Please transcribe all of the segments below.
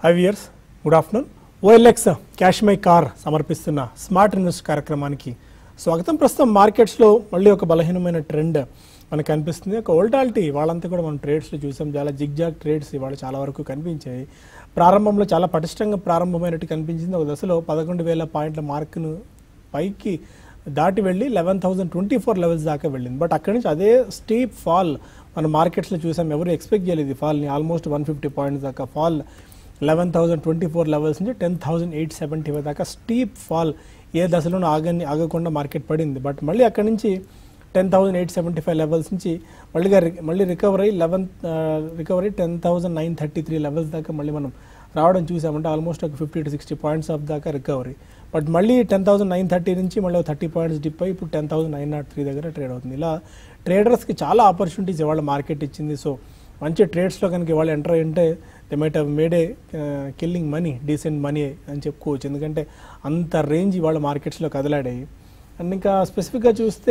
Five years good afternoon OLX Cash My Car సమర్పిస్తున్న smart invest కార్యక్రమానికి స్వాగతం ప్రస్తుతం మార్కెట్స్లో మళ్ళీ ఒక బలహీనమైన ట్రెండ్ మనకు కనిపిస్తుంది ఒక ఓల్టాలిటీ వాళ్ళంతా కూడా మనం ట్రేడ్స్లో చూసాం చాలా జిగ్జాగ్ ట్రేడ్స్ ఇవాళ చాలా వరకు కనిపించాయి ప్రారంభంలో చాలా పటిష్టంగా ప్రారంభమైనట్టు కనిపించింది ఒక దశలో పదకొండు వేల పాయింట్ల మార్కును పైకి దాటి వెళ్ళి eleven thousand twenty four levels దాకా వెళ్ళింది బట్ అక్కడి నుంచి అదే స్టీప్ ఫాల్ మన మార్కెట్స్లో చూసాం ఎవరు ఎక్స్పెక్ట్ చేయలేదు ఈ ఫాల్ని ఆల్మోస్ట్ వన్ ఫిఫ్టీ పాయింట్స్ దాకా fall eleven thousand twenty four levels నుంచి ten thousand eight seventy five దాకా స్టీప్ ఫాల్ ఏ దశలోనూ ఆగని ఆగకుండా మార్కెట్ పడింది బట్ మళ్ళీ అక్కడి నుంచి ten thousand eight seventy five levels నుంచి మళ్ళీగా రి- మళ్ళీ రికవర్ అయ్యి eleven recovery ten thousand nine thirty three levels దాకా మళ్ళీ మనం రావడం చూసామంటే ఆల్మోస్ట్ ఒక fifty to sixty points off దాకా రికవరీ బట్ మళ్ళీ టెన్ థౌసండ్ నైన్ థర్టీ నుంచి మళ్ళీ థర్టీ పాయింట్స్ డిప్ అయ్యి ఇప్పుడు ten thousand nine nought three దగ్గర ట్రేడ్ అవుతుంది ఇలా ట్రేడర్స్కి చాలా ఆపర్చునిటీస్ ఇవాళ మార్కెట్ ఇచ్చింది సో మంచి ట్రేడ్స్లో కనుక ఇవాళ ఎంటర్ అయ్యింటే they might have made a killing money decent money అని చెప్పుకోవచ్చు ఎందుకంటే అంత రేంజ్ ఇవాళ మార్కెట్స్లో కదలాడాయి అండ్ ఇంకా స్పెసిఫిక్గా చూస్తే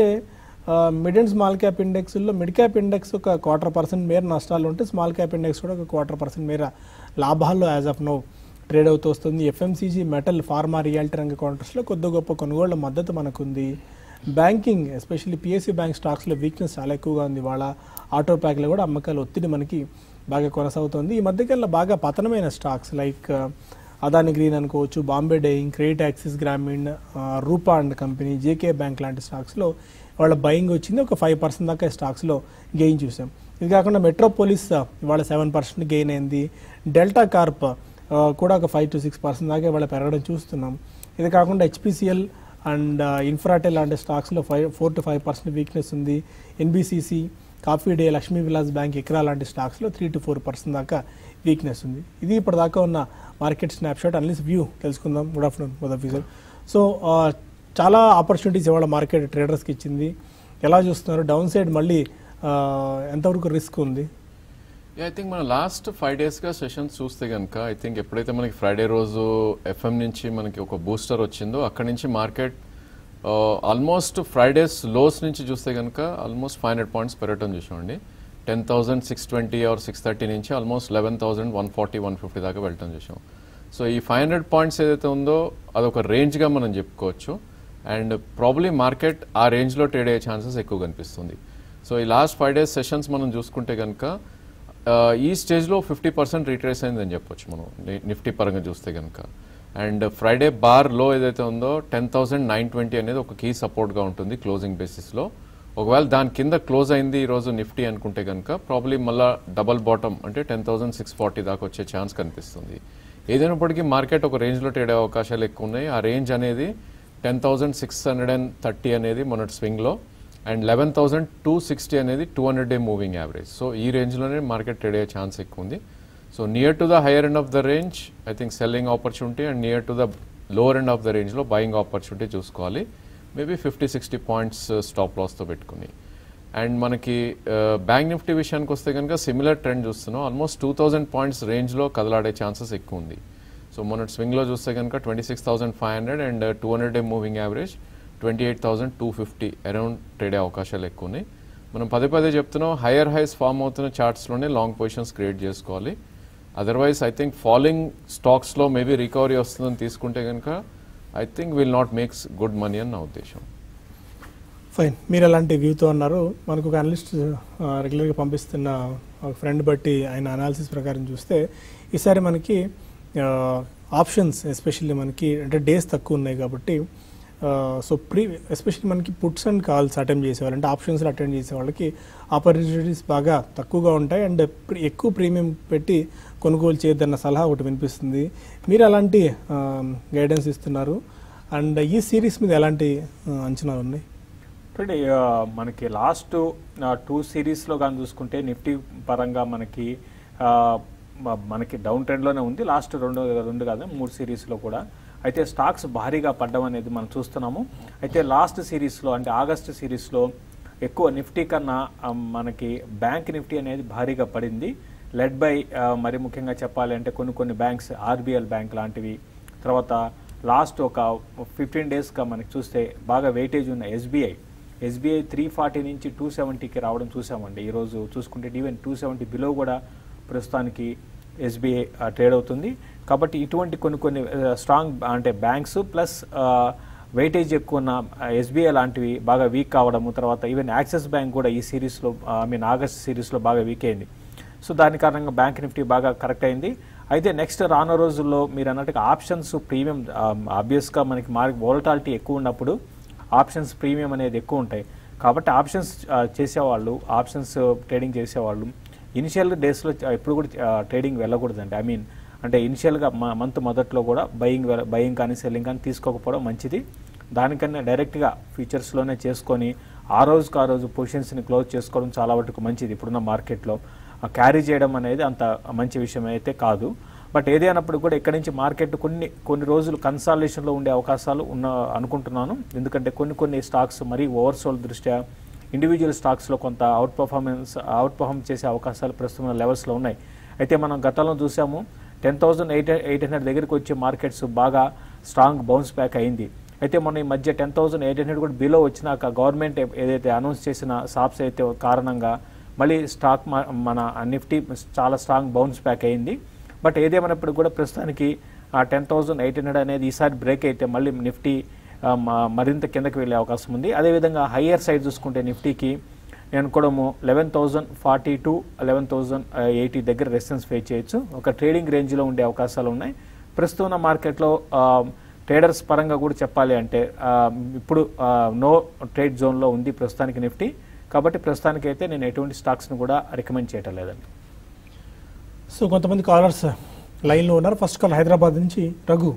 మిడ్ అండ్ స్మాల్ క్యాప్ ఇండెక్స్లో మిడ్ క్యాప్ ఇండెక్స్ ఒక క్వార్టర్ పర్సెంట్ మేర నష్టాలు ఉంటే స్మాల్ క్యాప్ ఇండెక్స్ కూడా ఒక క్వార్టర్ పర్సెంట్ మేర లాభాల్లో యాజ్ ఆఫ్ నో ట్రేడ్ అవుతూ వస్తుంది ఎఫ్ఎంసీజీ మెటల్ ఫార్మా రియాలిటీ రంగ కౌంటర్స్లో కొద్ది గొప్ప కొనుగోళ్ల మద్దతు మనకుంది బ్యాంకింగ్ ఎస్పెషల్లీ పిఎస్సి బ్యాంక్ స్టాక్స్లో వీక్నెస్ చాలా ఎక్కువగా ఉంది వాళ్ళ ఆటో ప్యాక్లో కూడా అమ్మకాల ఒత్తిడి మనకి బాగా కొనసాగుతుంది ఈ మధ్యకాలంలో బాగా పతనమైన స్టాక్స్ లైక్ అదాని గ్రీన్ అనుకోవచ్చు Bombay Dyeing Credit Access Grameen ఆ, Rupa and Company JK Bank లాంటి స్టాక్స్లో వాళ్ళ బయింగ్ వచ్చింది ఒక ఫైవ్ పర్సెంట్ దాకా స్టాక్స్లో గెయిన్ చూసాం ఇది కాకుండా మెట్రోపోలిస్ ఆ, ఇవాళ సెవెన్ పర్సెంట్ గెయిన్ అయింది డెల్టా కార్ప్ ఆ, కూడా ఒక ఫైవ్ టు సిక్స్ పర్సెంట్ దాకా ఇవాళ పెరగడం చూస్తున్నాం ఇది కాకుండా హెచ్పిసిఎల్ అండ్ ఇన్ఫ్రాటెల్ లాంటి స్టాక్స్లో five four to five percent weakness ఉంది NBCC Coffee Day Lakshmi Vilas Bank ఎకరా లాంటి స్టాక్స్లో త్రీ టు ఫోర్ పర్సెంట్ దాకా వీక్నెస్ ఉంది ఇది ఇప్పటిదాకా ఉన్న మార్కెట్ స్నాప్షాట్ అన్లీస్ వ్యూ తెలుసుకుందాం good afternoon good officer so చాలా ఆపర్చునిటీస్ ఇవాళ మార్కెట్ ట్రేడర్స్కి ఇచ్చింది ఎలా చూస్తున్నారు డౌన్ సైడ్ మళ్ళీ ఆ, ఎంతవరకు రిస్క్ ఉంది ఐ థింక్ మనం లాస్ట్ ఫైవ్ డేస్గా సెషన్స్ చూస్తే కనుక ఐ థింక్ ఎప్పుడైతే మనకి ఫ్రైడే రోజు ఎఫ్ఎం నుంచి మనకి ఒక బూస్టర్ వచ్చిందో అక్కడి నుంచి మార్కెట్ ఆల్మోస్ట్ ఫ్రైడేస్ లోస్ నుంచి చూస్తే కనుక ఆల్మోస్ట్ ఫైవ్ హండ్రెడ్ పాయింట్స్ పెరగటం చూసామండి ten thousand six twenty or six thirty నుంచి almost eleven thousand one forty one fifty దాకా వెళ్ళటం చూసాం సో ఈ ఫైవ్ హండ్రెడ్ పాయింట్స్ ఏదైతే ఉందో అదొక రేంజ్గా మనం చెప్పుకోవచ్చు అండ్ ప్రాబ్లీ మార్కెట్ ఆ రేంజ్లో ట్రేడ్ అయ్యే ఛాన్సెస్ ఎక్కువ కనిపిస్తుంది సో ఈ లాస్ట్ ఫైవ్ డేస్ సెషన్స్ మనం చూసుకుంటే కనుక ఆ, ఈ స్టేజ్లో ఫిఫ్టీ పర్సెంట్ రీట్రేస్ అయిందని చెప్పొచ్చు మనం ని- నిఫ్టీ పరంగా చూస్తే కనుక అండ్ ఫ్రైడే బార్ లో ఏదైతే ఉందో టెన్ థౌసండ్ నైన్ ట్వంటీ అనేది ఒక కీ సపోర్ట్గా ఉంటుంది క్లోజింగ్ బేసిస్లో ఒకవేళ దాని కింద క్లోజ్ అయింది ఈరోజు నిఫ్టీ అనుకుంటే కనుక ప్రాబ్లీ మళ్ళీ డబల్ బాటమ్ అంటే టెన్ థౌసండ్ సిక్స్ ఫార్టీ దాకా వచ్చే ఛాన్స్ కనిపిస్తుంది ఏదైనప్పటికీ మార్కెట్ ఒక రేంజ్లో ట్రేడ్ అయ్యే అవకాశాలు ఎక్కువ ఉన్నాయి ఆ రేంజ్ అనేది ten thousand six hundred and thirty అనేది మొన్నటి స్వింగ్లో and eleven thousand two sixty అనేది two hundred day moving average so ఈ రేంజ్లోనే మార్కెట్ ట్రేడ్ అయ్యే ఛాన్స్ ఎక్కువ ఉంది so near to the higher end of the range I think selling opportunity and near to the lower end of the రేంజ్లో buying opportunity చూసుకోవాలి maybe fifty sixty points stop లాస్తో పెట్టుకుని and మనకి Bank Nifty విషయానికి వస్తే కనుక సిమిలర్ ట్రెండ్ చూస్తున్నాం almost two thousand points రేంజ్లో కదలాడే ఛాన్సెస్ ఎక్కువ ఉంది సో మన స్వింగ్లో చూస్తే కనుక twenty six thousand five hundred and two hundred day moving average twenty eight thousand two fifty around trade అయ్యే అవకాశాలు ఎక్కువ ఉన్నాయి మనం పదే పదే చెప్తున్నాం హయ్యర్ హైస్ ఫామ్ అవుతున్న చార్ట్స్లోనే లాంగ్ పొజిషన్స్ క్రియేట్ చేసుకోవాలి అదర్వైజ్ ఐ థింక్ ఫాలోయింగ్ స్టాక్స్లో మేబీ రికవరీ వస్తుందని తీసుకుంటే కనుక I think will not makes good money అని నా ఉద్దేశం ఫైన్ మీరు ఎలాంటి వ్యూతో ఉన్నారు మనకు ఒక అనలిస్ట్ రెగ్యులర్గా పంపిస్తున్న ఒక ఫ్రెండ్ బట్టి ఆయన అనాలిసిస్ ప్రకారం చూస్తే ఈసారి మనకి ఆప్షన్స్ ఎస్పెషల్లీ మనకి అంటే డేస్ తక్కువ ఉన్నాయి కాబట్టి సో ప్రీ ఎస్పెషల్లీ మనకి పుట్స్ అండ్ కాల్స్ అటెండ్ చేసేవాళ్ళు అంటే ఆప్షన్స్లో అటెండ్ చేసే వాళ్ళకి ఆపర్చునిటీస్ బాగా తక్కువగా ఉంటాయి అండ్ ప్రి- ఎక్కువ ప్రీమియం పెట్టి కొనుగోలు చేయొద్దన్న సలహా ఒకటి వినిపిస్తుంది మీరు అలాంటి గైడెన్స్ ఇస్తున్నారు అండ్ ఈ సిరీస్ మీద ఎలాంటి ఆ, అంచనాలు ఉన్నాయి చూడండి ఆ, మనకి లాస్ట్ టూ సిరీస్లో కానీ చూసుకుంటే నిఫ్టీ పరంగా మనకి ఆ, మ- మనకి డౌన్ ట్రెండ్లోనే ఉంది లాస్ట్ రెండు రెండు కాదు మూడు సిరీస్లో కూడా అయితే స్టాక్స్ భారీగా పడ్డం అనేది మనం చూస్తున్నాము అయితే లాస్ట్ సిరీస్లో అంటే ఆగస్ట్ సిరీస్లో ఎక్కువ నిఫ్టీ కన్నా ఆ, మనకి బ్యాంక్ నిఫ్టీ అనేది భారీగా పడింది లెడ్ బై మరి ముఖ్యంగా చెప్పాలి అంటే కొన్ని కొన్ని బ్యాంక్స్ ఆర్బిఎల్ బ్యాంక్ లాంటివి తర్వాత లాస్ట్ ఒక ఫిఫ్టీన్ డేస్గా మనకి చూస్తే బాగా వెయిటేజ్ ఉన్న ఎస్బీఐ ఎస్బీఐ త్రీ ఫార్టీ నుంచి టూ సెవెంటీకి రావడం చూసామండి ఈరోజు చూసుకుంటే ఈవెన్ టూ సెవెంటీ బిలో కూడా ప్రస్తుతానికి ఎస్బీఐ ట్రేడ్ అవుతుంది కాబట్టి ఇటువంటి కొన్ని కొన్ని స్ట్రాంగ్ అంటే బ్యాంక్స్ ప్లస్ వెయిటేజ్ ఎక్కువ ఉన్న ఎస్బీఐ లాంటివి బాగా వీక్ కావడము తర్వాత ఈవెన్ యాక్సిస్ బ్యాంక్ కూడా ఈ సిరీస్లో ఐ మీన్ ఆగస్ట్ సిరీస్లో బాగా వీక్ అయింది సో దాని కారణంగా బ్యాంక్ నిఫ్టీ బాగా కరెక్ట్ అయింది అయితే నెక్స్ట్ రానున్న రోజుల్లో మీరు అన్నట్టుగా ఆప్షన్స్ ప్రీమియం ఆబ్వియస్గా మనకి మార్క్ వోలటాలిటీ ఎక్కువ ఉన్నప్పుడు ఆప్షన్స్ ప్రీమియం అనేది ఎక్కువ ఉంటాయి కాబట్టి ఆప్షన్స్ చేసేవాళ్ళు ఆప్షన్స్ ట్రేడింగ్ చేసేవాళ్ళు ఇనిషియల్ డేస్లో ఎప్పుడు కూడా ట్రేడింగ్ వెళ్ళకూడదండి ఐ మీన్ అంటే ఇనిషియల్గా మంత్ మొదట్లో కూడా బయింగ్ బయింగ్ కానీ సెల్లింగ్ కానీ తీసుకోకపోవడం మంచిది దానికన్నా డైరెక్ట్గా ఫ్యూచర్స్లోనే చేసుకొని ఆ రోజుకు ఆ రోజు పొజిషన్స్ని క్లోజ్ చేసుకోవడం చాలా వరకు మంచిది ఇప్పుడున్న మార్కెట్లో క్యారీ చేయడం అనేది అంత మంచి విషయం అయితే కాదు బట్ ఏదైనప్పుడు కూడా ఇక్కడ నుంచి మార్కెట్ కొన్ని కొన్ని రోజులు కన్సాలేషన్లో ఉండే అవకాశాలు ఉన్న అనుకుంటున్నాను ఎందుకంటే కొన్ని కొన్ని స్టాక్స్ మరీ ఓవర్సోల్ దృష్ట్యా ఇండివిజువల్ స్టాక్స్లో కొంత అవుట్ పర్ఫార్మెన్స్ అవుట్ పర్ఫార్మ్ చేసే అవకాశాలు ప్రస్తుతం లెవెల్స్లో ఉన్నాయి అయితే మనం గతంలో చూసాము ten thousand eight eight hundred దగ్గరికి వచ్చే మార్కెట్స్ బాగా స్ట్రాంగ్ బౌన్స్ బ్యాక్ అయింది అయితే మొన్న ఈ మధ్య టెన్ థౌసండ్ ఎయిట్ హండ్రెడ్ కూడా బిలో వచ్చినాక గవర్నమెంట్ ఏదైతే అనౌన్స్ చేసిన షాప్స్ అయితే కారణంగా మళ్ళీ స్టాక్ మన నిఫ్టీ చాలా స్ట్రాంగ్ బౌన్స్ బ్యాక్ అయింది బట్ ఏదేమైనప్పుడు కూడా ప్రస్తుతానికి ఆ టెన్ థౌసండ్ ఎయిట్ హండ్రెడ్ అనేది ఈసారి బ్రేక్ అయితే మళ్ళీ నిఫ్టీ మరింత కిందకి వెళ్ళే అవకాశం ఉంది అదేవిధంగా హయ్యర్ సైడ్ చూసుకుంటే నిఫ్టీకి నేను కూడా eleven thousand forty to eleven thousand eighty దగ్గర రెసిస్టెన్స్ ఫేస్ చేయొచ్చు ఒక ట్రేడింగ్ రేంజ్లో ఉండే అవకాశాలు ఉన్నాయి ప్రస్తుతం ఉన్న మార్కెట్లో ట్రేడర్స్ పరంగా కూడా చెప్పాలి అంటే ఇప్పుడు నో ట్రేడ్ జోన్లో ఉంది ప్రస్తుతానికి నిఫ్టీ కాబట్టి ప్రస్తుతానికి అయితే నేను ఎటువంటి స్టాక్స్ని కూడా రికమెండ్ చేయటం లేదండి సో కొంతమంది కాలర్స్ లైన్లో ఉన్నారు ఫస్ట్ కాల్ హైదరాబాద్ నుంచి రఘు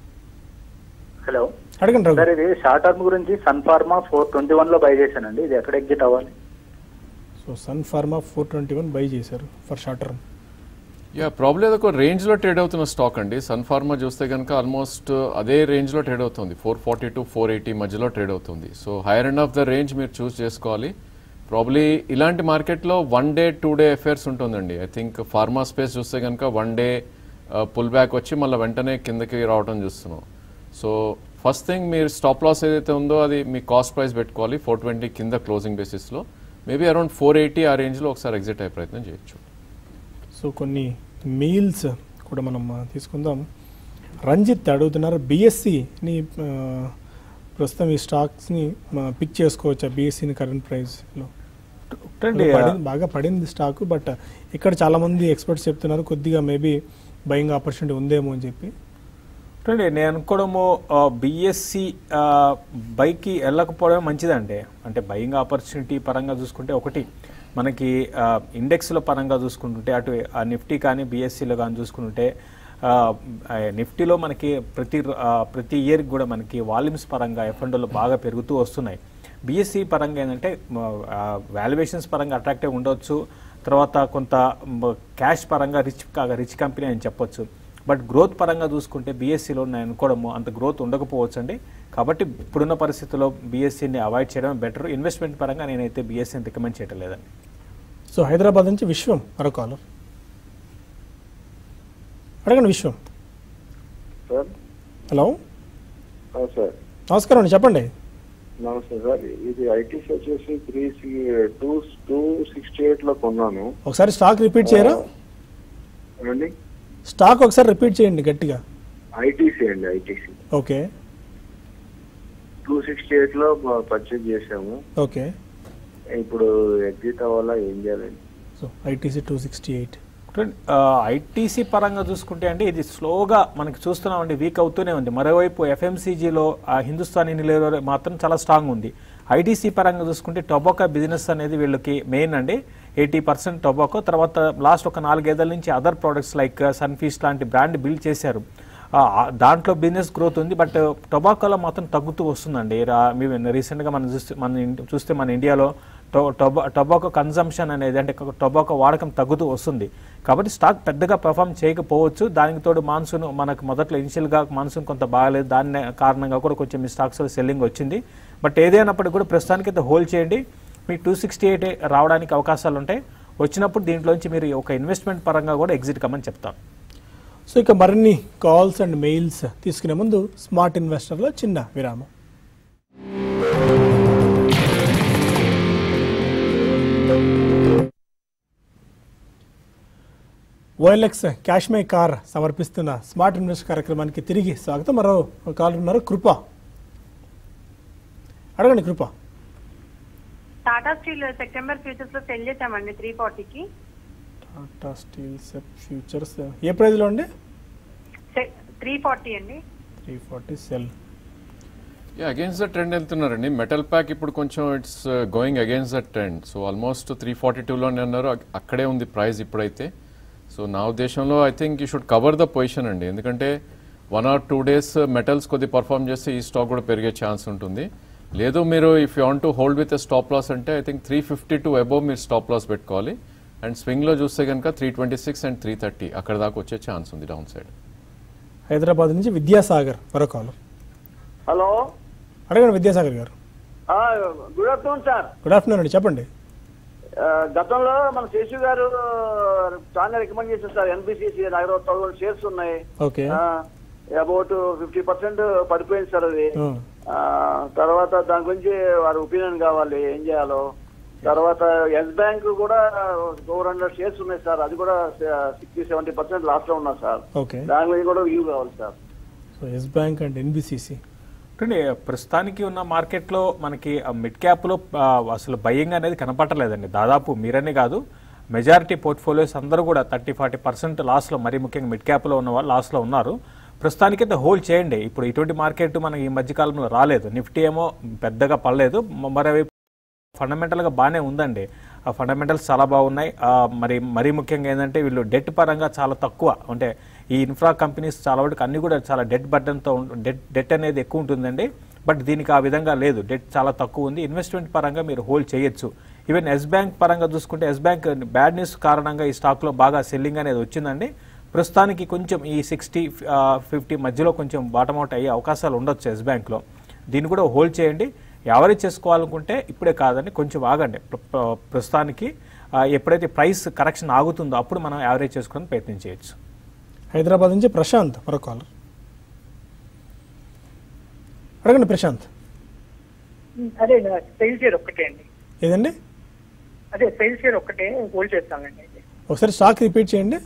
హలో అడగండి రఘు సార్ ఇది షార్ట్ టర్మ్ గురించి Sun Pharma four twenty one లో బై చేశానండి ఇది ఎక్కడ ఎగ్జిట్ అవ్వాలి so Sun Pharma four twenty one buy చేశారు for short term yeah probably అదొక రేంజ్లో ట్రేడ్ అవుతున్న స్టాక్ అండి సన్ ఫార్మా చూస్తే కనుక ఆల్మోస్ట్ అదే రేంజ్లో ట్రేడ్ అవుతుంది four forty to four eighty మధ్యలో ట్రేడ్ అవుతుంది so higher end of the range మీరు చూస్ చేసుకోవాలి ప్రాబ్లీ ఇలాంటి మార్కెట్లో one day two day affairs ఉంటుందండి ఐ థింక్ ఫార్మా స్పేస్ చూస్తే కనుక వన్ డే పుల్ బ్యాక్ వచ్చి మళ్ళీ వెంటనే కిందకి రావడం చూస్తున్నాం సో ఫస్ట్ థింగ్ మీరు స్టాప్ లాస్ ఏదైతే ఉందో అది మీ కాస్ట్ ప్రైస్ పెట్టుకోవాలి ఫోర్ ట్వంటీ కింద క్లోజింగ్ బేసిస్లో మేబీ అరౌండ్ ఫోర్ ఎయిటీ ఆ రేంజ్లో ఒకసారి ఎగ్జిట్ అయ్యే ప్రయత్నం చేయొచ్చు సో కొన్ని మీల్స్ కూడా మనం ఆ, తీసుకుందాం రంజిత్ అడుగుతున్నారు బీఎస్సీని ప్రస్తుతం ఈ స్టాక్స్ని పిక్ చేసుకోవచ్చా బీఎస్సీని కరెంట్ ప్రైస్లో పడింది బాగా పడింది స్టాక్ బట్ ఇక్కడ చాలా మంది ఎక్స్పర్ట్స్ చెప్తున్నారు కొద్దిగా మేబీ బయింగ్ ఆపర్చునిటీ ఉందేమో అని చెప్పి చూడండి నేను అనుకోవడము బిఎస్సి బైక్కి వెళ్ళకపోవడం మంచిదండి అంటే బయింగ్ ఆపర్చునిటీ పరంగా చూసుకుంటే ఒకటి మనకి ఇండెక్స్ల పరంగా చూసుకుంటుంటే అటు ఆ నిఫ్టీ కానీ బిఎస్సిలో కానీ చూసుకుంటుంటే ఆ, ఆ, నిఫ్టీలో మనకి ప్రతి ఆ, ప్రతి ఇయర్ కూడా మనకి వాల్యూమ్స్ పరంగా ఎఫ్ఎండ్లో బాగా పెరుగుతూ వస్తున్నాయి బిఎస్సి పరంగా ఏంటంటే వాల్యుయేషన్స్ పరంగా అట్రాక్టివ్ ఉండవచ్చు తర్వాత కొంత క్యాష్ పరంగా రిచ్ రిచ్ కంపెనీ అని చెప్పొచ్చు బట్ గ్రోత్ పరంగా చూసుకుంటే బీఎస్సీలో నేను అనుకోవడము అంత గ్రోత్ ఉండకపోవచ్చు అండి కాబట్టి ఇప్పుడున్న పరిస్థితుల్లో బీఎస్సీని అవాయిడ్ చేయడం బెటర్ ఇన్వెస్ట్మెంట్ పరంగా నేనైతే బీఎస్సీని రికమెండ్ చేయడం లేదండి సో హైదరాబాద్ నుంచి విశ్వం మరో కాలర్ అడగండి విశ్వం సార్ హలో ఆ, సార్ నమస్కారం అండి చెప్పండి నమస్తే సార్ ఇది ఐటీసీ వచ్చేసి three two two sixty eight లో కొన్నాను ఒకసారి స్టాక్ రిపీట్ చేయరా ఏమండి స్టాక్ ఒకసారి రిపీట్ చేయండి గట్టిగా ఐటీసీ అండి ITC okay two sixty eight లో పర్చేజ్ చేసాము ఓకే ఇప్పుడు ఎగ్జిట్ అవ్వాలా ఏం చేయాలండి so ITC two sixty eight ITC పరంగా చూసుకుంటే అంటే ఇది స్లోగా మనకి చూస్తున్నామండి వీక్ అవుతూనే ఉంది మరోవైపు ఎఫ్ఎంసీజీలో హిందుస్థాన్ యూనిలివర్ మాత్రం చాలా స్ట్రాంగ్ ఉంది ఐటీసీ పరంగా చూసుకుంటే టొబాకో బిజినెస్ అనేది వీళ్ళకి మెయిన్ అండి ఎయిటీ పర్సెంట్ టొబాకో తర్వాత లాస్ట్ ఒక నాలుగైదేళ్ళ నుంచి అదర్ ప్రోడక్ట్స్ లైక్ సన్ఫీస్ లాంటి బ్రాండ్ బిల్డ్ చేశారు ఆ, ఆ, దాంట్లో బిజినెస్ గ్రోత్ ఉంది బట్ టొబాకోలో మాత్రం తగ్గుతూ వస్తుందండి రా- మీ రీసెంట్గా మనం చూస్తే మన ఇన్- చూస్తే మన ఇండియాలో టొ- టొబా టొబాకో కన్జంప్షన్ అనేది అంటే టొబాకో వాడకం తగ్గుతూ వస్తుంది కాబట్టి స్టాక్ పెద్దగా పర్ఫామ్ చేయకపోవచ్చు దానికి తోడు మాన్సూన్ మనకు మొదట్లో ఇనిషియల్గా మాన్సూన్ కొంత బాగాలేదు దాని కారణంగా కూడా కొంచెం మీ స్టాక్స్లో సెల్లింగ్ వచ్చింది బట్ ఏదైనప్పటికీ కూడా ప్రస్తుతానికి అయితే హోల్డ్ చేయండి మీకు టూ సిక్స్టీ ఎయిట్ రావడానికి అవకాశాలు ఉంటాయి వచ్చినప్పుడు దీంట్లోంచి మీరు ఒక ఇన్వెస్ట్మెంట్ పరంగా కూడా ఎగ్జిట్ కమ్మని చెప్తాను సో ఇక మరిన్ని కాల్స్ అండ్ మెయిల్స్ తీసుకునే ముందు స్మార్ట్ ఇన్వెస్టర్లో చిన్న విరామం ఓఎల్ఎక్స్ క్యాష్మై కార్ సమర్పిస్తున్న స్మార్ట్ ఇన్వెస్ట్ కార్యక్రమానికి తిరిగి స్వాగతం మరో కాల్ ఉన్నారు కృప అడగండి కృప టాటా స్టీల్ సెప్టెంబర్ ఫ్యూచర్స్ లో సెల్ చేసామండి త్రీ ఫార్టీకి టాటా స్టీల్ సెప్ ఫ్యూచర్స్ ఏ ప్రైజ్లో అండి త్రీ ఫార్టీ అండి three forty sell yeah against the trend వెళ్తున్నారండి మెటల్ ప్యాక్ ఇప్పుడు కొంచెం it's going against the trend so almost three forty టూలోనే అన్నారు అక్- అక్కడే ఉంది ప్రైస్ ఇప్పుడైతే సో నా ఉద్దేశంలో I think you should cover the position అండి ఎందుకంటే one or two days metals కొద్ది పర్ఫామ్ చేస్తే ఈ స్టాక్ కూడా పెరిగే ఛాన్స్ ఉంటుంది లేదు మీరు if you want to hold with stop loss అంటే I think three fifty to above మీరు స్టాప్ లాస్ పెట్టుకోవాలి అండ్ స్వింగ్లో చూస్తే కనుక three twenty six and three thirty అక్కడ దాకా వచ్చే ఛాన్స్ ఉంది డౌన్ సైడ్ హైదరాబాద్ నుంచి విద్యాసాగర్ మరో కాల్ హలో అడగండి విద్యాసాగర్ గారు ఆ, good afternoon sir good afternoon అండి చెప్పండి ఆ, గతంలో మన శేషు గారు చాలా రికమెండ్ చేశారు సార్ ఎన్బిసిసి దగ్గర థౌసండ్ షేర్స్ ఉన్నాయి ఓకే అబౌట్ ఫిఫ్టీ పర్సెంట్ పడిపోయింది సార్ అది ఆ, ఆ, తర్వాత దాని గురించి వారి ఒపీనియన్ కావాలి ఏం చేయాలో తర్వాత ఎస్ బ్యాంక్ కూడా ఫోర్ హండ్రెడ్ షేర్స్ ఉన్నాయి సార్ అది కూడా సిక్స్టీ సెవెంటీ పర్సెంట్ లాస్ట్ లో ఉన్నా సార్ ఓకే దాని గురించి కూడా వ్యూ కావాలి sir so Yes bank and NBCC చూడండి ప్రస్తుతానికి ఉన్న మార్కెట్లో మనకి మిడ్ క్యాప్లో అసలు బయ్యింగ్ అనేది కనపడలేదండి దాదాపు మీరనే కాదు మెజారిటీ పోర్ట్ఫోలియోస్ అందరూ కూడా థర్టీ ఫార్టీ పర్సెంట్ లాస్లో మరీ ముఖ్యంగా మిడ్ క్యాప్లో ఉన్న వాళ్ళు లాస్లో ఉన్నారు ప్రస్తుతానికైతే హోల్డ్ చేయండి ఇప్పుడు ఇటువంటి మార్కెట్ మనకి ఈ మధ్యకాలంలో రాలేదు నిఫ్టీ ఏమో పెద్దగా పడలేదు మ- మరోవైపు ఫండమెంటల్గా బాగానే ఉందండి ఆ ఫండమెంటల్స్ చాలా బాగున్నాయి ఆ, మరి మరీ ముఖ్యంగా ఏంటంటే వీళ్ళు డెట్ పరంగా చాలా తక్కువ అంటే ఈ ఇన్ఫ్రా కంపెనీస్ చాలా వరకు అన్ని కూడా చాలా డెట్ బర్డన్తో డెట్ డెట్ అనేది ఎక్కువ ఉంటుందండి బట్ దీనికి ఆ విధంగా లేదు డెట్ చాలా తక్కువ ఉంది ఇన్వెస్ట్మెంట్ పరంగా మీరు హోల్డ్ చేయొచ్చు ఈవెన్ ఎస్ బ్యాంక్ పరంగా చూసుకుంటే ఎస్ బ్యాంక్ బ్యాడ్ న్యూస్ కారణంగా ఈ స్టాక్లో బాగా సెల్లింగ్ అనేది వచ్చిందండి ప్రస్తుతానికి కొంచెం ఈ సిక్స్టీ ఫిఫ్టీ మధ్యలో కొంచెం బాటమ్ అవుట్ అయ్యే అవకాశాలు ఉండొచ్చు ఎస్ బ్యాంక్లో దీన్ని కూడా హోల్డ్ చేయండి యావరేజ్ చేసుకోవాలనుకుంటే ఇప్పుడే కాదండి కొంచెం ఆగండి ప్ర- ప్ర- ప్రస్తుతానికి ఆ, ఎప్పుడైతే ప్రైస్ కరెక్షన్ ఆగుతుందో అప్పుడు మనం యావరేజ్ చేసుకోవడానికి ప్రయత్నం చేయొచ్చు హైదరాబాద్ నుంచి ప్రశాంత్ మరో కాల్ అడగండి ప్రశాంత్ అదే సెయిల్ షేర్ ఒక్కటే అండి ఏదండి అదే సెయిల్ షేర్ ఒక్కటే హోల్డ్ చేస్తానండి ఒకసారి స్టాక్ రిపీట్ చేయండి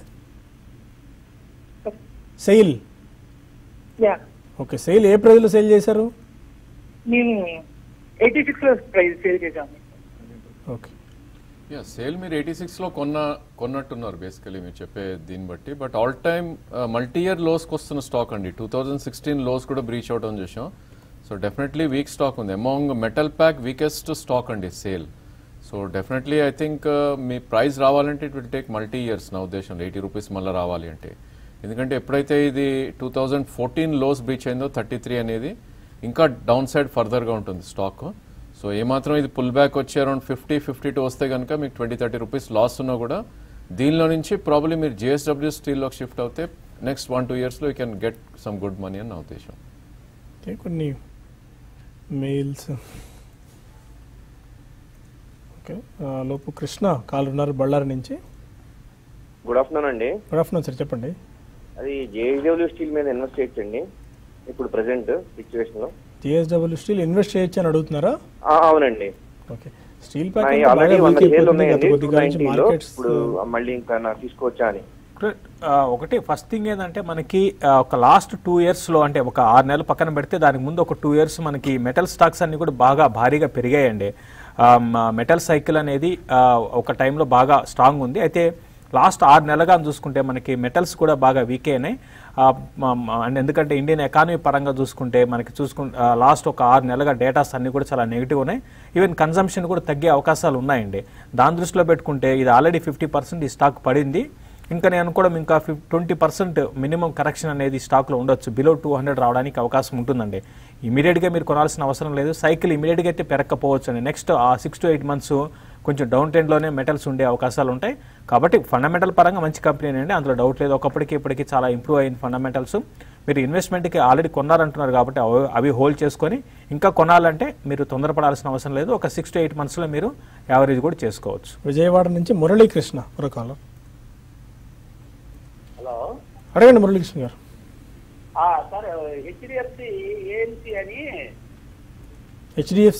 సెయిల్ యా ఓకే సెయిల్ ఏ ప్రైజ్లో సేల్ చేశారు నేను ఎయిటీ సిక్స్ లో ప్రైస్ సేల్ చేశాను ఓకే యా సేల్ మీరు ఎయిటీ సిక్స్లో కొన్న కొన్నట్టున్నారు బేసికలీ మీరు చెప్పే దీన్ని బట్టి but all time multi year లోస్కి వస్తున్న స్టాక్ అండి టూ థౌజండ్ సిక్స్టీన్ లోస్ కూడా బ్రీచ్ అవుట్ అని చూసాం సో డెఫినెట్లీ వీక్ స్టాక్ ఉంది among metal pack weakest stock అండి SAIL so definitely I think me price రావాలంటే it will take multi years నా ఉద్దేశంలో ఎయిటీ రూపీస్ మళ్ళీ రావాలి అంటే ఎందుకంటే ఎప్పుడైతే ఇది two thousand fourteen lows breach అయిందో థర్టీ త్రీ అనేది ఇంకా డౌన్ సైడ్ ఫర్దర్గా ఉంటుంది స్టాక్ సో ఏమాత్రం ఇది పుల్ బ్యాక్ వచ్చి అరౌండ్ ఫిఫ్టీ ఫిఫ్టీ టూ వస్తే కనుక మీకు ట్వంటీ థర్టీ రూపీస్ లాస్ ఉన్నా కూడా దీనిలో నుంచి ప్రాబ్లీ మీరు జిఎస్డబ్ల్యూ స్టీల్లోకి షిఫ్ట్ అవుతే నెక్స్ట్ వన్ టూ ఇయర్స్లో you can get some good money అని నా ఉద్దేశం ఓకే కొన్ని మెయిల్స్ ఓకే ఆ, లోపు కృష్ణ కాల్ ఉన్నారు బళ్ళారి నుంచి గుడ్ ఆఫ్టర్నూన్ అండి గుడ్ ఆఫ్టర్నూన్ సార్ చెప్పండి అది జేడబ్ల్యూ స్టీల్ మీద ఇన్వెస్ట్ చేయొచ్చండి ఇప్పుడు ప్రెసెంట్ సిచ్యువేషన్ లో జిఎస్డబ్ల్యూ స్టీల్ ఇన్వెస్ట్ చేయొచ్చు అని అడుగుతున్నారా ఆ, అవునండి ఓకే స్టీల్ నాయి ప్యాక్ ఆల్రెడీ వంద షేర్లు ఉన్నాయండి కొద్ది టూ కాలం నుంచి నైన్టీలో మార్కెట్స్ ఇప్పుడు మళ్ళీ ఇంకా నాకు తీసుకోవచ్చా అని ఆ, ఒకటి ఫస్ట్ థింగ్ ఏంటంటే మనకి ఆ, ఒక లాస్ట్ టూ ఇయర్స్లో అంటే ఒక ఆరు నెలలు పక్కన పెడితే దానికి ముందు ఒక టూ ఇయర్స్ మనకి మెటల్ స్టాక్స్ అన్ని కూడా బాగా భారీగా పెరిగాయండి మెటల్ సైకిల్ అనేది ఆ, ఒక టైంలో బాగా స్ట్రాంగ్ ఉంది అయితే లాస్ట్ ఆరు నెలలుగా చూసుకుంటే మనకి మెటల్స్ కూడా బాగా వీక్ అయినాయి ఆ, మ- మ- అండ్ ఎందుకంటే ఇండియన్ ఎకానమీ పరంగా చూసుకుంటే మనకి చూసుకు లాస్ట్ ఒక ఆరు నెలలుగా డేటాస్ అన్ని కూడా చాలా నెగిటివ్ ఉన్నాయి ఈవెన్ కన్సంప్షన్ కూడా తగ్గే అవకాశాలు ఉన్నాయండి దాని దృష్టిలో పెట్టుకుంటే ఇది ఆల్రెడీ ఫిఫ్టీ పర్సెంట్ ఈ స్టాక్ పడింది ఇంకా నేను అనుకోవడం ఇంకా fif twenty percent minimum correction అనేది స్టాక్లో ఉండొచ్చు బిలో టూ హండ్రెడ్ రావడానికి అవకాశం ఉంటుందండి ఇమీడియట్గా మీరు కొనాల్సిన అవసరం లేదు సైకిల్ ఇమీడియట్గా అయితే పెరగకపోవచ్చు అండి నెక్స్ట్ ఆ సిక్స్ టు ఎయిట్ మంత్స్ కొంచెం డౌన్ ట్రెండ్లోనే మెటల్స్ ఉండే అవకాశాలు ఉంటాయి కాబట్టి ఫండమెంటల్ పరంగా మంచి కంపెనీ అండి అందులో డౌట్ లేదు ఒకప్పటికి ఇప్పటికి చాలా ఇంప్రూవ్ అయిన ఫండమెంటల్స్ మీరు ఇన్వెస్ట్మెంట్కి ఆల్రెడీ కొన్నారంటున్నారు కాబట్టి అవి అవి హోల్డ్ చేసుకొని ఇంకా కొనాలంటే మీరు తొందరపడాల్సిన అవసరం లేదు ఒక సిక్స్ టు ఎయిట్ మంత్స్లో మీరు యావరేజ్ కూడా చేసుకోవచ్చు విజయవాడ నుంచి మురళీకృష్ణ మరో కాలర్ హలో అడగండి మురళీకృష్ణ గారు సార్ హెచ్డిఎఫ్సి ఏఎన్సి అని హెచ్డిఎఫ్సి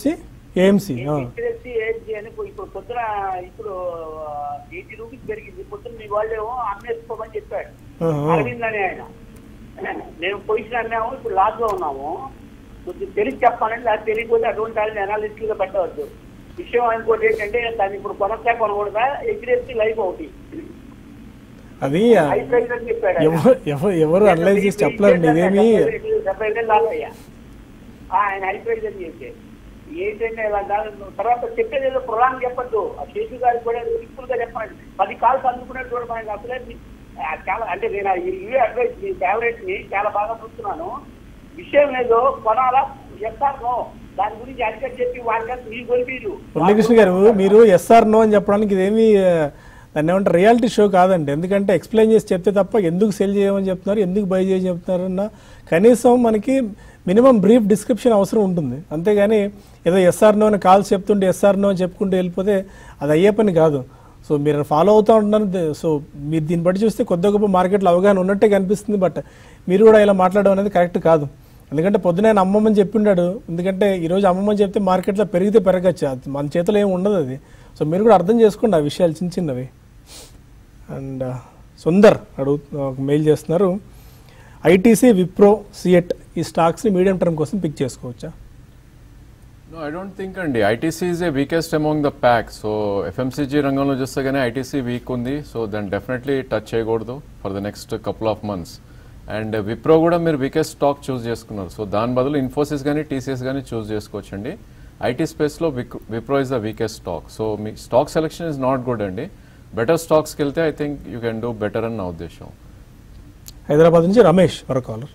ఏఎంసీ హెచ్డిఎఫ్సి ఏఎంసీ అని ఇప్పుడు ఇప్పుడు పొద్దున ఇప్పుడు ఎయిటీ రూపీస్ పెరిగింది పొద్దున మీ వాళ్ళేమో అమ్మేసుకోమని చెప్పాడు అరవింద్ అని ఆయన నేను పొజిషన్ అన్నాము ఇప్పుడు లాస్ లో ఉన్నాము కొంచెం తెలిసి చెప్పాలంటే అది తెలియకపోతే అటువంటి వాళ్ళని అనాలిస్ట్ గా పెట్టవద్దు విషయం ఇంకోటి ఏంటంటే దాన్ని ఇప్పుడు కొనసా కొనకూడదా హెచ్డిఎఫ్సి లైఫ్ ఒకటి అది హై ప్రైస్ అని చెప్పాడు ఆయన. ఎవరు ఎవరు ఎవరు అనలైజ్ చేసి చెప్పలేరండి ఇదేమి డెబ్బై ఐదు లాస్ అయ్యా ఆ, ఆయన హై ప్రైస్ అని చెప్పి ఏంటంటే ఇలా దాని తర్వాత చెప్పేది ఏదో ప్రొలాంగ్ చెప్పద్దు ఆ శేషు గారికి కూడా సింపుల్ గా చెప్పండి పది కాల్స్ అందుకున్నట్టు కూడా మనకి అసలే మీ- ఆ, చాలా అంటే నేను ఇవే అడ్వైస్ మీ ఫేవరెట్ ని చాలా బాగా చూస్తున్నాను విషయం ఏదో కొనాలా చెప్తాను దాని గురించి అడిగని చెప్పి వాళ్ళకి మీరు కొనిపీరు మురళీకృష్ణ గారు మీరు ఎస్ఆర్ నో అని చెప్పడానికి ఇదేమి ఆ, దాన్ని ఏమంటారు రియాలిటీ షో కాదండి ఎందుకంటే ఎక్స్ప్లెయిన్ చేసి చెప్తే తప్ప ఎందుకు సెల్ చేయమని చెప్తున్నారు ఎందుకు బై చేయని చెప్తున్నారు అన్న కనీసం మనకి మినిమం బ్రీఫ్ డిస్క్రిప్షన్ అవసరం ఉంటుంది అంతేగాని ఏదో ఎస్ఆర్ నో అని కాల్స్ చెప్తుంటే ఎస్ఆర్ నో అని చెప్పుకుంటూ వెళ్ళిపోతే అది అయ్యే పని కాదు సో మీరు ఫాలో అవుతూ ఉంటున్నారు దే- సో మీరు దీన్ని బట్టి చూస్తే కొద్ది గొప్ప మార్కెట్లో అవగాహన ఉన్నట్టే కనిపిస్తుంది బట్ మీరు కూడా ఇలా మాట్లాడడం అనేది కరెక్ట్ కాదు ఎందుకంటే పొద్దున ఆయన అమ్మమ్మని చెప్పిండాడు ఎందుకంటే ఈరోజు అమ్మమ్మని చెప్తే మార్కెట్లో పెరిగితే పెరగచ్చు అది మన చేతిలో ఏమి ఉండదు అది సో మీరు కూడా అర్థం చేసుకోండి ఆ విషయాలు చిన్న చిన్నవి అండ్ సుందర్ అడుగు ఒక మెయిల్ చేస్తున్నారు ఐటీసీ విప్రో సిఎట్ ఈ స్టాక్స్ని మీడియం టర్మ్ కోసం పిక్ చేసుకోవచ్చా నో ఐ డోంట్ థింక్ అండి ITC is a weakest among the pack so FMCG రంగంలో చూస్తే కానీ ఐటీసీ వీక్ ఉంది సో దాన్ని డెఫినెట్లీ టచ్ చేయకూడదు for the next couple of months and Wipro కూడా మీరు వీకెస్ట్ స్టాక్ చూస్ చేసుకున్నారు సో దాని బదులు ఇన్ఫోసిస్ కానీ టీసీఎస్ కానీ చూస్ చేసుకోవచ్చండి ఐటీ స్పేస్లో Wipro is the weakest stock so మీ stock selection is not good అండి బెటర్ స్టాక్స్కి వెళ్తే I think you can do better అని నా ఉద్దేశం హైదరాబాద్ నుంచి రమేష్ మరో కాలర్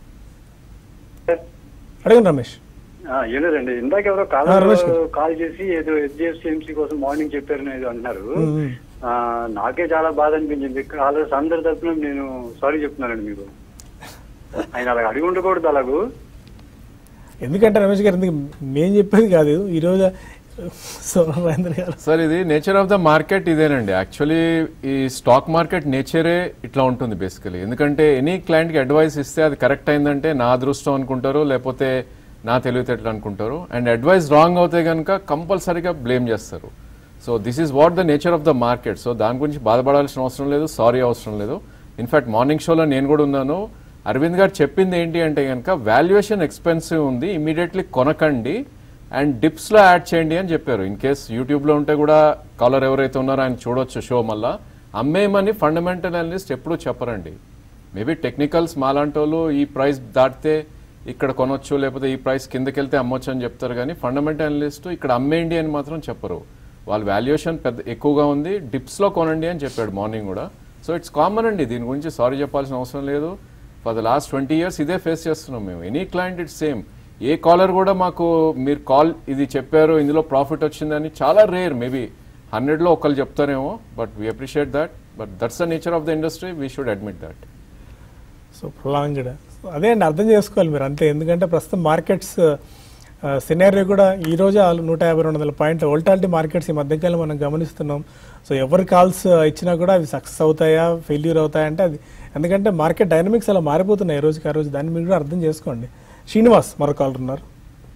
అడగండి రమేష్ ఏం లేదండి ఇందాక ఎవరో ఆ, రమేష్ కాల్ గారు. కాల్ చేసి ఏదో హెచ్డిఎఫ్సిఎంసీ కోసం మార్నింగ్ చెప్పారని ఏదో అంటున్నారు మ్మ్, మ్మ్. ఆ, నాకే చాలా బాధ అనిపించింది కాలర్స్ అందరి తరఫున నేను సారీ చెప్తున్నానండి మీకు ఆయన అలా అడిగి ఉండకూడదు అలాగూ ఎందుకంటే రమేష్ గారు ఎందుకు మేం చెప్పేది కాదు ఈరోజు సో మహేంద్ర గారు సార్ ఇది నేచర్ ఆఫ్ ద మార్కెట్ ఇదేనండి యాక్చువల్లీ ఈ స్టాక్ మార్కెట్ నేచరే ఇట్లా ఉంటుంది బేసికలీ ఎందుకంటే ఎనీ క్లయింట్కి అడ్వైస్ ఇస్తే అది కరెక్ట్ అయిందంటే నా అదృష్టం అనుకుంటారు లేకపోతే నా తెలివితేటలు అనుకుంటారు అండ్ అడ్వైస్ రాంగ్ అవుతే కనుక కంపల్సరీగా బ్లేమ్ చేస్తారు so this is what the nature of the market so దాని గురించి బాధపడాల్సిన అవసరం లేదు సారీ అవసరం లేదు ఇన్ఫాక్ట్ మార్నింగ్ షోలో నేను కూడా ఉన్నాను అరవింద్ గారు చెప్పింది ఏంటి అంటే కనుక వాల్యుయేషన్ ఎక్స్పెన్సివ్ ఉంది ఇమీడియట్లీ కొనకండి అండ్ డిప్స్లో యాడ్ చేయండి అని చెప్పారు ఇన్ కేస్ యూట్యూబ్లో ఉంటే కూడా కాలర్ ఎవరైతే ఉన్నారో ఆయన చూడొచ్చు షో మళ్ళా అమ్మేయమని ఫండమెంటల్ అనలిస్ట్ ఎప్పుడూ చెప్పరండి మేబీ టెక్నికల్స్ మాలాంటి వాళ్ళు ఈ ప్రైస్ దాటితే ఇక్కడ కొనొచ్చు లేకపోతే ఈ ప్రైస్ కిందకి వెళ్తే అమ్మొచ్చు అని చెప్తారు కానీ ఫండమెంటల్ అనలిస్ట్ ఇక్కడ అమ్మేయండి అని మాత్రం చెప్పరు వాళ్ళ వాల్యుయేషన్ పెద్ద ఎక్కువగా ఉంది డిప్స్లో కొనండి అని చెప్పాడు మార్నింగ్ కూడా సో ఇట్స్ కామన్ అండి దీని గురించి సారీ చెప్పాల్సిన అవసరం లేదు for the last twenty years ఇదే ఫేస్ చేస్తున్నాం మేము ఎనీ క్లయింట్ ఇట్స్ సేమ్ ఏ కాలర్ కూడా మాకు మీరు కాల్ ఇది చెప్పారు ఇందులో ప్రాఫిట్ వచ్చిందని చాలా రేర్ మేబీ హండ్రెడ్లో ఒకళ్ళు చెప్తారేమో but we appreciate that but that's the nature of the industry we should admit that so prolonged అదే అండి అర్థం చేసుకోవాలి మీరు అంతే ఎందుకంటే ప్రస్తుతం మార్కెట్స్ సినారియో కూడా ఈ రోజు ఆ నూట యాభై రెండు వందల పాయింట్ల వోల్టాలిటీ మార్కెట్స్ ఈ మధ్యకాలం మనం గమనిస్తున్నాం సో ఎవరి కాల్స్ ఇచ్చినా కూడా అవి సక్సెస్ అవుతాయా ఫెయిల్యూర్ అవుతాయా అంటే అది ఎందుకంటే మార్కెట్ డైనమిక్స్ అలా మారిపోతున్నాయి ఈ రోజుకి ఆ రోజు దాన్ని మీరు కూడా అర్థం చేసుకోండి శ్రీనివాస్ మరో కాల్ ఉన్నారు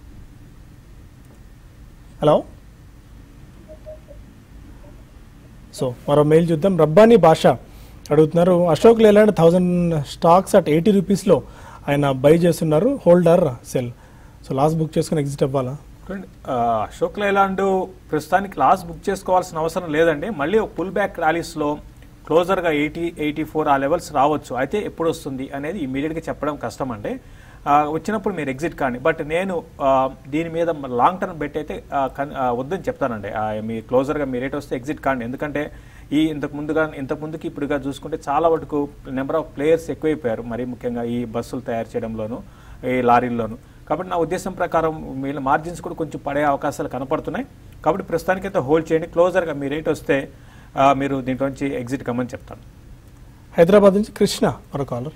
హలో సో మరో మెయిల్ చూద్దాం రబ్బానీ భాష అడుగుతున్నారు Ashok Leyland thousand stocks at eighty రూపీస్లో ఆయన బై చేస్తున్నారు holder sell so loss book చేసుకుని ఎగ్జిట్ అవ్వాలా చూడండి, ఆ, అశోక్ లైలాండ్ ప్రస్తుతానికి లాస్ బుక్ చేసుకోవాల్సిన అవసరం లేదండి మళ్ళీ ఒక పుల్ బ్యాక్ ర్యాలీస్లో క్లోజర్గా ఎయిటీ ఎయిటీ ఫోర్ ఆ లెవెల్స్ రావచ్చు అయితే ఎప్పుడు వస్తుంది అనేది ఇమీడియట్గా చెప్పడం కష్టం అండి ఆ, వచ్చినప్పుడు మీరు ఎగ్జిట్ కానీ బట్ నేను ఆ, దీని మీద లాంగ్ టర్మ్ బెట్ అయితే ఆ, కన్- ఆ, వద్దని చెప్తానండి ఆ, మీ క్లోజర్గా మీ రేట్ వస్తే ఎగ్జిట్ కాండి ఎందుకంటే ఈ ఇంతకు ముందుగా ఇంతకు ముందుకి ఇప్పుడుగా చూసుకుంటే చాలా వరకు నెంబర్ ఆఫ్ ప్లేయర్స్ ఎక్కువైపోయారు మరీ ముఖ్యంగా ఈ బస్సులు తయారు చేయడంలోను ఈ లారీల్లోను కాబట్టి నా ఉద్దేశం ప్రకారం వీళ్ళ మార్జిన్స్ కూడా కొంచెం పడే అవకాశాలు కనపడుతున్నాయి కాబట్టి ప్రస్తుతానికైతే హోల్డ్ చేయండి క్లోజర్గా మీ రేట్ వస్తే ఆ, మీరు దీంట్లోంచి ఎగ్జిట్ కమ్మని చెప్తాను హైదరాబాద్ నుంచి కృష్ణ మరో కాలర్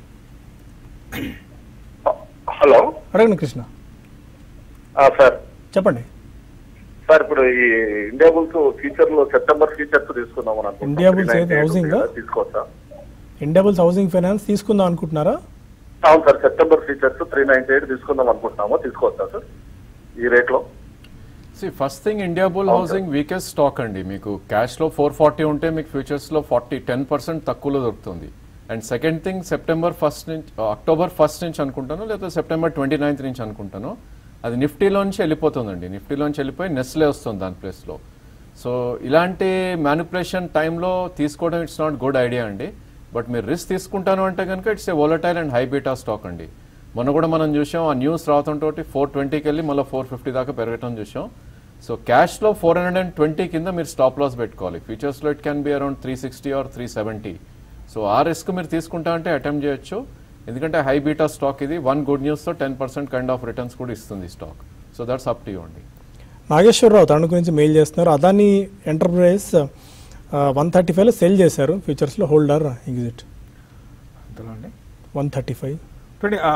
హలో అడగండి కృష్ణ సార్ చెప్పండి సార్ ఇప్పుడు ఈ ఇండియా బుల్స్ ఫ్యూచర్ లో సెప్టెంబర్ ఫ్యూచర్స్ తీసుకుందాం అని అనుకుంటున్నాం. ఇండియా బుల్స్ 398 ఏది హౌసింగ్ ఉంది కదా, తీసుకోవచ్చా ఇండియాబుల్స్ హౌసింగ్ ఫైనాన్స్ తీసుకుందాం అనుకుంటున్నారా అవును sir September futures three ninety eight తీసుకుందాం అనుకుంటున్నాము తీసుకోవచ్చా సార్ ఈ రేట్ లో see first thing India bull housing weakest stock అండి మీకు క్యాష్ లో ఫోర్ ఫార్టీ ఉంటే మీకు ఫ్యూచర్స్ లో ఫార్టీ టెన్ పర్సెంట్ తక్కువలో దొరుకుతుంది and second thing September first నుంచి అక్టోబర్ ఫస్ట్ నుంచి అనుకుంటాను లేదా సెప్టెంబర్ ట్వంటీ నైన్త్ నుంచి అనుకుంటాను అది నిఫ్టీలోంచి వెళ్ళిపోతుందండి నిఫ్టీలోంచి వెళ్ళిపోయి నెస్లే వస్తుంది దాని ప్లేస్లో సో ఇలాంటి మ్యానిపులేషన్ టైంలో తీసుకోవడం ఇట్స్ నాట్ గుడ్ ఐడియా అండి బట్ మీరు రిస్క్ తీసుకుంటాను అంటే కనుక it's a volatile and high beta stock అండి మొన్న కూడా మనం చూసాం ఆ న్యూస్ రావడంతో ఫోర్ ట్వంటీకి వెళ్ళి మళ్ళీ ఫోర్ ఫిఫ్టీ దాకా పెరగటం చూసాం సో క్యాష్లో ఫోర్ హండ్రెడ్ అండ్ ట్వంటీ కింద మీరు స్టాప్ లాస్ పెట్టుకోవాలి ఫ్యూచర్స్లో it can be around three sixty or three seventy so ఆ రిస్క్ మీరు తీసుకుంటా అంటే అటెంప్ట్ చేయొచ్చు ఎందుకంటే హై బీటా స్టాక్ ఇది వన్ గుడ్ న్యూస్తో ten percent kind of returns కూడా ఇస్తుంది stock so that's up to you అండి నాగేశ్వరరావు తన గురించి మెయిల్ చేస్తున్నారు అదాని ఎంటర్ప్రైజ్ వన్ థర్టీ ఫైవ్లో సెల్ చేశారు ఫ్యూచర్స్లో హోల్డర్ ఎగ్జిట్ అందులో అండి వన్ థర్టీ ఫైవ్ చూడండి ఆ,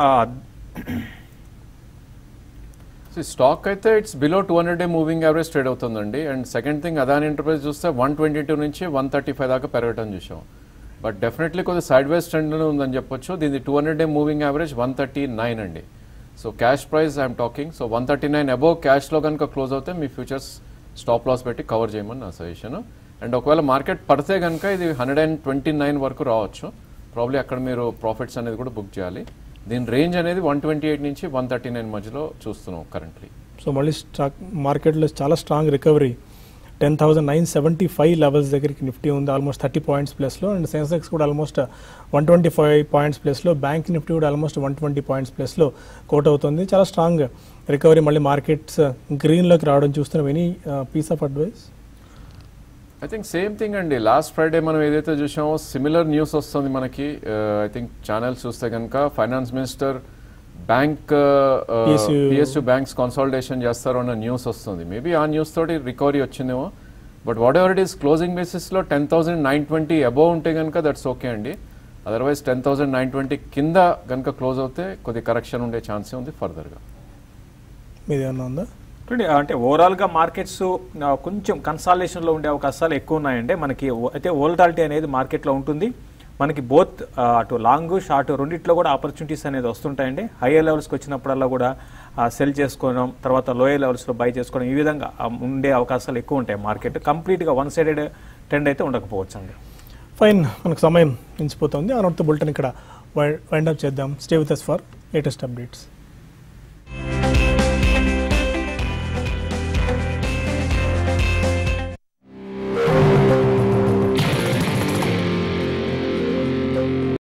స్టాక్ అయితే it's below two hundred day moving average trade అవుతుందండి and second thing Adani enterprise చూస్తే వన్ ట్వంటీ టూ నుంచి వన్ థర్టీ ఫైవ్ దాకా పెరగటం చూసాం బట్ డెఫినెట్లీ కొద్ది సైడ్ వైజ్ ట్రెండ్ ఉందని చెప్పొచ్చు దీని two hundred day moving average one thirty nine అండి so cash price I'm talking so one thirty nine above క్యాష్లో కనుక క్లోజ్ అవుతే మీ ఫ్యూచర్స్ స్టాప్ లాస్ పెట్టి కవర్ చేయమని నా సజెషన్ అండ్ ఒకవేళ మార్కెట్ పడితే కనుక ఇది హండ్రెడ్ అండ్ ట్వంటీ నైన్ వరకు రావచ్చు ప్రాబ్లీ అక్కడ మీరు ప్రాఫిట్స్ అనేది కూడా బుక్ చేయాలి దీని రేంజ్ అనేది వన్ ట్వంటీ ఎయిట్ నుంచి వన్ థర్టీ నైన్ మధ్యలో చూస్తున్నాం కరెంట్లీ సో మళ్ళీ స్టాక్ మార్కెట్లో చాలా strong recovery ten thousand nine seventy five levels దగ్గరికి నిఫ్టీ ఉంది ఆల్మోస్ట్ థర్టీ పాయింట్స్ ప్లస్లో అండ్ సెన్సెక్స్ కూడా almost one twenty five points ప్లస్లో బ్యాంక్ నిఫ్టీ కూడా ఆల్మోస్ట్ వన్ ట్వంటీ పాయింట్స్ ప్లస్లో కోట్ అవుతుంది చాలా స్ట్రాంగ్ రికవరీ మళ్ళీ మార్కెట్స్ గ్రీన్లోకి రావడం చూస్తున్నాం any piece of advice I think same thing అండి లాస్ట్ ఫ్రైడే మనం ఏదైతే చూసామో సిమిలర్ న్యూస్ వస్తుంది మనకి ఐ థింక్ ఛానల్స్ చూస్తే కనుక finance minister bank PSU PSU banks consolidation చేస్తారు అన్న న్యూస్ వస్తుంది మేబీ ఆ న్యూస్ తోటి రికవరీ వచ్చిందేమో but whatever it is closing బేసిస్లో ten thousand nine twenty above ఉంటే కనుక దట్స్ ఓకే అండి otherwise ten thousand nine twenty కింద కనుక క్లోజ్ అవుతే కొద్ది కరెక్షన్ ఉండే ఛాన్సే ఉంది ఫర్దర్గా మీది ఏమన్నా ఉందా చూడండి అంటే ఓవరాల్గా మార్కెట్స్ ఆ, కొంచెం కన్సాలేషన్లో ఉండే అవకాశాలు ఎక్కువ ఉన్నాయండి మనకి ఓ- అయితే వోల్టాలిటీ అనేది మార్కెట్లో ఉంటుంది మనకి బోత్ అటు లాంగ్ షార్ట్ రెండిట్లో కూడా ఆపర్చునిటీస్ అనేది వస్తుంటాయండి హైయర్ లెవెల్స్కి వచ్చినప్పుడల్లా కూడా సెల్ చేసుకోవడం తర్వాత లోయర్ లెవెల్స్లో బై చేసుకోవడం ఈ విధంగా ఆ, ఉండే అవకాశాలు ఎక్కువ ఉంటాయి మార్కెట్ కంప్లీట్గా వన్ సైడెడ్ ట్రెండ్ అయితే ఉండకపోవచ్చు అండి ఫైన్ మనకు సమయం మించిపోతుంది ఆ నోట్తో బులెటిన్ ఇక్కడ వైండ్ అప్ చేద్దాం stay with us for latest updates